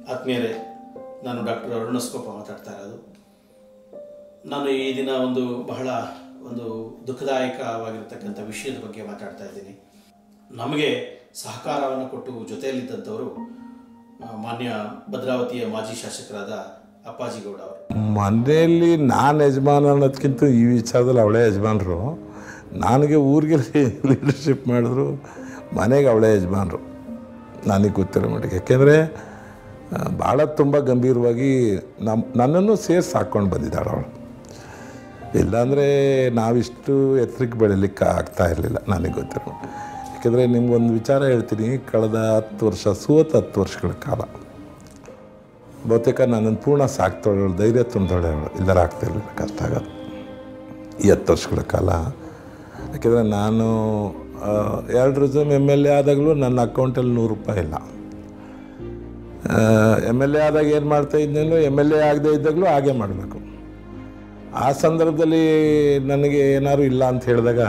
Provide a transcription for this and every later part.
ಆತ್ಮೀಯರೇ ನಾನು ಡಾಕ್ಟರ್ ಅರುಣಸ್ಕೋಪ ಮಾತಾಡ್ತಾ ಇರೋದು ನಾನು ಈ ದಿನ ಒಂದು ಬಹಳ ಒಂದು ದುಃಖದಾಯಕವಾಗಿರ್ತಕ್ಕಂಥ ವಿಷಯದ ಬಗ್ಗೆ ಮಾತಾಡ್ತಾ ಇದ್ದೀನಿ ನಮಗೆ ಸಹಕಾರವನ್ನು ಕೊಟ್ಟು ಜೊತೆಯಲ್ಲಿದ್ದಂಥವರು ಆ, ಮಾನ್ಯ ಭದ್ರಾವತಿಯ ಮಾಜಿ ಶಾಸಕರಾದ ಅಪ್ಪಾಜಿ ಗೌಡ ಅವರು ಮನೆಯಲ್ಲಿ ನಾನು ಯಜಮಾನ ಅನ್ನೋದಕ್ಕಿಂತ ಈ ವಿಚಾರದಲ್ಲಿ ಅವಳೇ ಯಜಮಾನರು ನನಗೆ ಊರಿಗೆ ಲೀಡರ್ಶಿಪ್ ಮಾಡಿದ್ರು ಮನೆಗೆ ಅವಳೇ ಯಜಮಾನರು ನನಗೆ ಗೊತ್ತಿರೋ ಮಟ್ಟಿಗೆ ಯಾಕೆಂದರೆ ಭಾಳ ತುಂಬ ಗಂಭೀರವಾಗಿ ನಮ್ಮ ನನ್ನನ್ನು ಸೇರಿಸಿ ಹಾಕ್ಕೊಂಡು ಬಂದಿದ್ದಾಳೆ ಅವಳು ಇಲ್ಲಾಂದರೆ ನಾವಿಷ್ಟು ಎತ್ತರಕ್ಕೆ ಬೆಳಿಲಿಕ್ಕೆ ಆಗ್ತಾ ಇರಲಿಲ್ಲ ನನಗೆ ಗೊತ್ತಿರೋ ಯಾಕೆಂದರೆ ನಿಮ್ಗೊಂದು ವಿಚಾರ ಹೇಳ್ತೀನಿ ಕಳೆದ ಹತ್ತು ವರ್ಷ ಸುವತ್ತು ಹತ್ತು ವರ್ಷಗಳ ಕಾಲ ಬಹುತೇಕ ನನ್ನನ್ನು ಪೂರ್ಣ ಸಾಕ್ತೋಳು ಧೈರ್ಯ ತುಂಬಿದವಳೆ ಅವಳು ಇಲ್ಲರ ಆಗ್ತಿರ್ಲಿಲ್ಲ ಕಷ್ಟ ಆಗೋದು ಈ ಹತ್ತು ವರ್ಷಗಳ ಕಾಲ ಯಾಕೆಂದರೆ ನಾನು ಆ, ಎರಡು ರಿಸಮ್ ಎಮ್ ಎಲ್ ಎ ಆದಾಗಲೂ ನನ್ನ ಅಕೌಂಟಲ್ಲಿ ನೂರು ರೂಪಾಯಿ ಇಲ್ಲ ಎಮ್ ಎಲ್ ಎ ಆದಾಗ ಏನು ಮಾಡ್ತಾ ಇದ್ದೇನೋ ಎಮ್ ಎಲ್ ಎ ಆಗದೆ ಇದ್ದಾಗಲೂ ಹಾಗೆ ಮಾಡಬೇಕು ಆ ಸಂದರ್ಭದಲ್ಲಿ ನನಗೆ ಏನಾದ್ರು ಇಲ್ಲ ಅಂತ ಹೇಳಿದಾಗ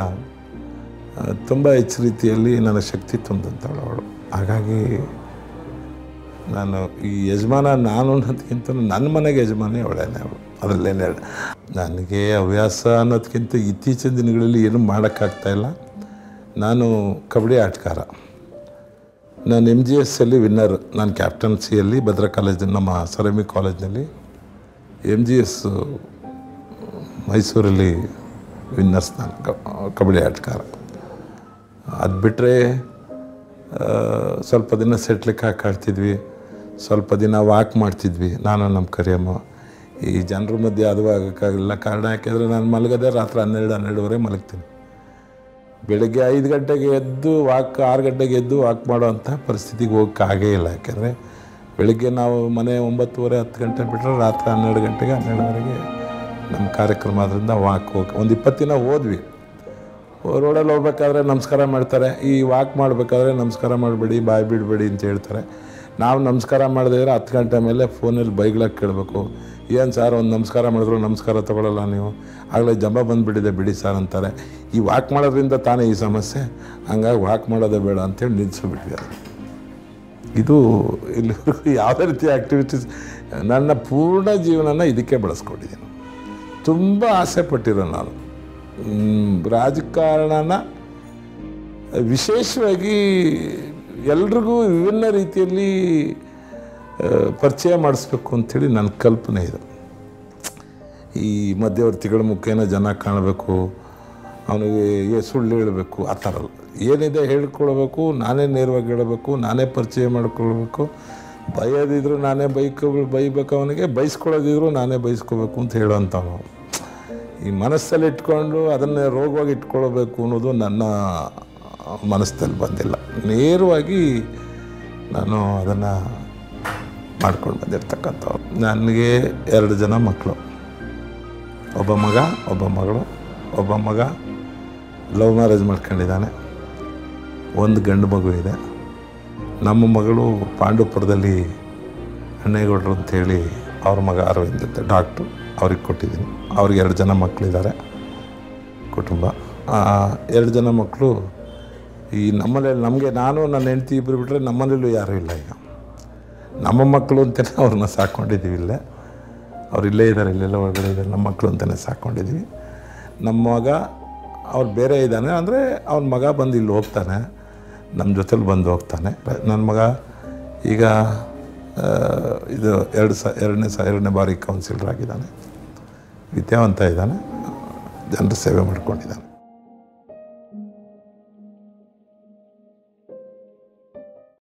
ತುಂಬ ಹೆಚ್ಚು ರೀತಿಯಲ್ಲಿ ನನ್ನ ಶಕ್ತಿ ತುಂಬಿದಂಥವಳು ಅವಳು ಹಾಗಾಗಿ ನಾನು ಈ ಯಜಮಾನ ನಾನು ಅನ್ನೋದಕ್ಕಿಂತ ನನ್ನ ಮನೆಗೆ ಯಜಮಾನಿ ಅವಳೇನೆ ಅವಳು ಅದರಲ್ಲೇನೆ ಹೇಳಿ ನನಗೆ ಹವ್ಯಾಸ ಅನ್ನೋದಕ್ಕಿಂತ ಇತ್ತೀಚಿನ ದಿನಗಳಲ್ಲಿ ಏನೂ ಮಾಡೋಕ್ಕಾಗ್ತಾ ಇಲ್ಲ ನಾನು ಕಬಡ್ಡಿ ಆಟಗಾರ ನಾನು ಎಮ್ ಜಿ ಎಸ್ಸಲ್ಲಿ ವಿನ್ನರ್ ನಾನು ಕ್ಯಾಪ್ಟನ್ಸಿಯಲ್ಲಿ ಭದ್ರಾ ಕಾಲೇಜ್ ನಮ್ಮ ಸರಮಿ ಕಾಲೇಜ್ನಲ್ಲಿ ಎಮ್ ಜಿ ಎಸ್ ಮೈಸೂರಲ್ಲಿ ವಿನ್ನರ್ಸ್ ನಾನು ಕ- ಕಬಡ್ಡಿ ಆಟಗಾರ ಅದು ಬಿಟ್ಟರೆ ಸ್ವಲ್ಪ ದಿನ ಸೆಟ್ಲಿಕ್ಕೆ ಹಾಕಿ ಆಡ್ತಿದ್ವಿ ಸ್ವಲ್ಪ ದಿನ ವಾಕ್ ಮಾಡ್ತಿದ್ವಿ ನಾನು ನಮ್ಮ ಕರಿಯಮ್ಮ ಈ ಜನರ ಮಧ್ಯೆ ಅದು ಆಗೋಕ್ಕಾಗಲಿಲ್ಲ ಕಾರಣ ಯಾಕೆಂದರೆ ನಾನು ಮಲಗದೆ ರಾತ್ರಿ ಹನ್ನೆರಡು ಹನ್ನೆರಡುವರೆ ಮಲಗ್ತೀನಿ ಬೆಳಗ್ಗೆ ಐದು ಗಂಟೆಗೆ ಎದ್ದು ವಾಕ್ ಆರು ಗಂಟೆಗೆ ಎದ್ದು ವಾಕ್ ಮಾಡೋವಂಥ ಪರಿಸ್ಥಿತಿಗೆ ಹೋಗೋಕ್ಕಾಗೇ ಇಲ್ಲ ಯಾಕೆಂದರೆ ಬೆಳಗ್ಗೆ ನಾವು ಮನೆ ಒಂಬತ್ತುವರೆ ಹತ್ತು ಗಂಟೆ ಬಿಟ್ಟರೆ ರಾತ್ರಿ ಹನ್ನೆರಡು ಗಂಟೆಗೆ ಹನ್ನೆರಡುವರೆಗೆ ನಮ್ಮ ಕಾರ್ಯಕ್ರಮ ಆದ್ದರಿಂದ ವಾಕ್ ಹೋಗಿ ಒಂದು ಇಪ್ಪತ್ತು ದಿನ ಹೋದ್ವಿ ರೋಡಲ್ಲಿ ಹೋಗ್ಬೇಕಾದ್ರೆ ನಮಸ್ಕಾರ ಮಾಡ್ತಾರೆ ಈ ವಾಕ್ ಮಾಡಬೇಕಾದ್ರೆ ನಮಸ್ಕಾರ ಮಾಡಬೇಡಿ ಬಾಯಿ ಬಿಡಬೇಡಿ ಅಂತ ಹೇಳ್ತಾರೆ ನಾವು ನಮಸ್ಕಾರ ಮಾಡದಿದ್ರೆ ಹತ್ತು ಗಂಟೆ ಮೇಲೆ ಫೋನಲ್ಲಿ ಬೈಗ್ಲಾಗ ಕೇಳಬೇಕು ಏನು ಸರ್ ಒಂದು ನಮಸ್ಕಾರ ಮಾಡಿದ್ರು ನಮಸ್ಕಾರ ತಗೊಳ್ಳಲ್ಲ ನೀವು ಆಗಲೇ ಜಂಬ ಬಂದುಬಿಟ್ಟಿದೆ ಬಿಡಿ ಸರ್ ಅಂತಾರೆ ಈ ವಾಕ್ ಮಾಡೋದ್ರಿಂದ ತಾನೇ ಈ ಸಮಸ್ಯೆ ಹಂಗಾಗಿ ವಾಕ್ ಮಾಡೋದೇ ಬೇಡ ಅಂತೇಳಿ ನಿಲ್ಲಿಸ್ಬಿಟ್ವಿ ಅದು ಇದು ಇಲ್ಲಿವರೆಗೂ ಯಾವುದೇ ರೀತಿ ಆ್ಯಕ್ಟಿವಿಟೀಸ್ ನನ್ನ ಪೂರ್ಣ ಜೀವನನ ಇದಕ್ಕೆ ಬಳಸ್ಕೊಂಡಿದ್ದೀನಿ ತುಂಬ ಆಸೆ ಪಟ್ಟಿರೋ ನಾನು ಮ್, ರಾಜಕಾರಣನ ವಿಶೇಷವಾಗಿ ಎಲ್ರಿಗೂ ವಿಭಿನ್ನ ರೀತಿಯಲ್ಲಿ ಆ, ಪರಿಚಯ ಮಾಡಿಸ್ಬೇಕು ಅಂಥೇಳಿ ನನ್ನ ಕಲ್ಪನೆ ಇದು ಈ ಮಧ್ಯವರ್ತಿಗಳ ಮುಖೇನ ಜನ ಕಾಣಬೇಕು ಅವನಿಗೆ ಏ ಸುಳ್ಳು ಹೇಳಬೇಕು ಆ ಥರ ಅಲ್ಲ ಏನಿದೆ ಹೇಳ್ಕೊಳ್ಬೇಕು ನಾನೇ ನೇರವಾಗಿ ಹೇಳಬೇಕು ನಾನೇ ಪರಿಚಯ ಮಾಡ್ಕೊಳ್ಬೇಕು ಬೈಯೋದಿದ್ರು ನಾನೇ ಬೈಕೊ ಬೈಬೇಕು ಅವನಿಗೆ ಬೈಸ್ಕೊಳ್ಳೋದಿದ್ರು ನಾನೇ ಬೈಸ್ಕೋಬೇಕು ಅಂತ ಹೇಳೋಂಥವು ಈ ಮನಸ್ಸಲ್ಲಿ ಇಟ್ಕೊಂಡು ಅದನ್ನೇ ರೋಗವಾಗಿ ಇಟ್ಕೊಳ್ಬೇಕು ಅನ್ನೋದು ನನ್ನ ಮನಸ್ಸಲ್ಲಿ ಬಂದಿಲ್ಲ ನೇರವಾಗಿ ನಾನು ಅದನ್ನು ಮಾಡ್ಕೊಂಡು ಬಂದಿರ್ತಕ್ಕಂಥವ್ರು ನನಗೆ ಎರಡು ಜನ ಮಕ್ಕಳು ಒಬ್ಬ ಮಗ ಒಬ್ಬ ಮಗಳು ಒಬ್ಬ ಮಗ ಲವ್ ಮ್ಯಾರೇಜ್ ಮಾಡ್ಕೊಂಡಿದ್ದಾನೆ ಒಂದು ಗಂಡು ಮಗು ಇದೆ ನಮ್ಮ ಮಗಳು ಪಾಂಡುಪುರದಲ್ಲಿ ಅಣ್ಣೇಗೌಡರು ಅಂತೇಳಿ ಅವ್ರ ಮಗ ಅರವಿಂದ್ ಅಂತ ಡಾಕ್ಟ್ರು ಅವ್ರಿಗೆ ಕೊಟ್ಟಿದ್ದೀನಿ ಅವ್ರಿಗೆ ಎರಡು ಜನ ಮಕ್ಕಳಿದ್ದಾರೆ ಕುಟುಂಬ ಆ, ಎರಡು ಜನ ಮಕ್ಕಳು ಈ ನಮ್ಮಲ್ಲಿ ನಮಗೆ ನಾನು ನನ್ನ ಹೆಂಡತಿ ಇಬ್ಬರು ಬಿಟ್ಟರೆ ನಮ್ಮನೇಲೂ ಯಾರೂ ಇಲ್ಲ ಈಗ ನಮ್ಮ ಮಕ್ಕಳು ಅಂತಲೇ ಅವ್ರನ್ನ ಸಾಕ್ಕೊಂಡಿದ್ದೀವಿ ಇಲ್ಲೇ ಅವ್ರು ಇಲ್ಲೇ ಇದ್ದಾರೆ ಇಲ್ಲೆಲ್ಲ ಒಳಗಡೆ ಇದ್ದಾರೆ ನಮ್ಮ ಮಕ್ಕಳು ಅಂತಲೇ ಸಾಕ್ಕೊಂಡಿದ್ದೀವಿ ನಮ್ಮ ಮಗ ಅವ್ರು ಬೇರೆ ಇದ್ದಾನೆ ಅಂದರೆ ಅವ್ನ ಮಗ ಬಂದು ಇಲ್ಲಿ ಹೋಗ್ತಾನೆ ನಮ್ಮ ಜೊತೆಲಿ ಬಂದು ಹೋಗ್ತಾನೆ ನನ್ನ ಮಗ ಈಗ ಆ, ಇದು ಎರಡು ಸ ಎರಡನೇ ಸ ಎರಡನೇ ಬಾರಿ ಕೌನ್ಸಿಲರ್ ಆಗಿದ್ದಾನೆ ವಿದ್ಯಾವಂತ ಇದ್ದಾನೆ ಜನರ ಸೇವೆ ಮಾಡ್ಕೊಂಡಿದ್ದಾನೆ